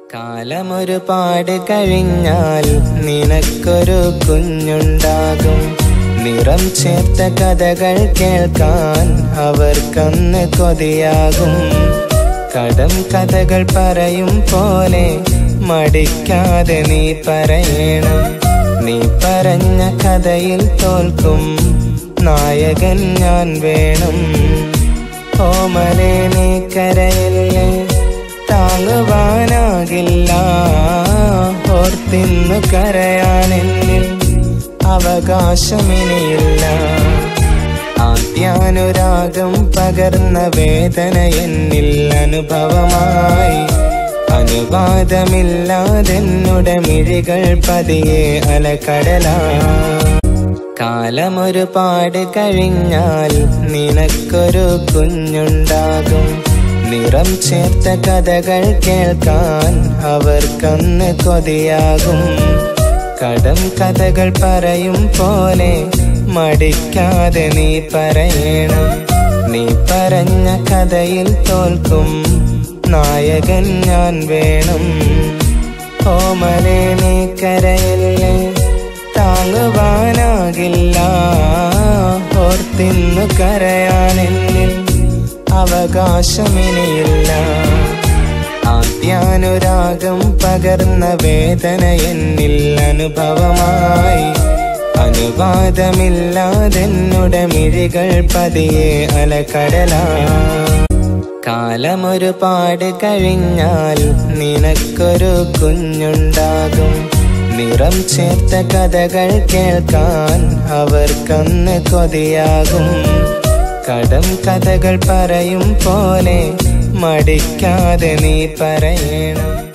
കാലമൊരുപാട് കഴിഞ്ഞാൽ നിനക്കൊരു കുഞ്ഞുണ്ടാകും നിറം ചേർത്ത കഥകൾ കേൾക്കാൻ അവർക്കന്ന് കൊതിയാകും കടം കഥകൾ പറയും പോലെ മടിക്കാതെ നീ പറയണം നീ പറഞ്ഞ കഥയിൽ തോൽക്കും നായകൻ ഞാൻ വേണം ഓമലെ നീ കരയല്ലേ താങ്ങുവാനാകില്ല ഓർത്തിന്നു കരയാനെന്നിൽ അവകാശമിനിയില്ല ആദ്യാനുരാഗം പകർന്ന വേദന എന്നിൽ അനുഭവമായി അനുവാദമില്ലാതെന്നുടെ മിഴികൾ പതിയെ അലകടലാ കാലമൊരുപാട് കഴിഞ്ഞാൽ നിനക്കൊരു കുഞ്ഞുണ്ടാകും നിറം ചേർത്ത കഥകൾ കേൾക്കാൻ അവർക്കന്ന് കൊതിയാകും കടം കഥകൾ പറയും പോലെ മടിക്കാതെ നീ പറയണം നീ പറഞ്ഞ കഥയിൽ തോൽക്കും നായകൻ ഞാൻ വേണം ഓമലെ നീ കരയല്ലേ താങ്ങുവാനാകില്ല ഓർത്തിന്നു കരയാനെന്നിൽ അവകാശമിനിയില്ല ആദ്യാനുരാഗം പകർന്ന വേദന എന്നിൽ അനുഭവമായി അനുവാദമില്ലാതെന്നുടെ മിഴികൾ പതിയെ അലകടലാ കാലമൊരുപാട് കഴിഞ്ഞാൽ നിനക്കൊരു കുഞ്ഞുണ്ടാകും നിറം ചേർത്ത കഥകൾ കേൾക്കാൻ അവർക്കന്ന് കൊതിയാകും കടം കഥകൾ പറയും പോലെ മടിക്കാതെ നീ പറയണം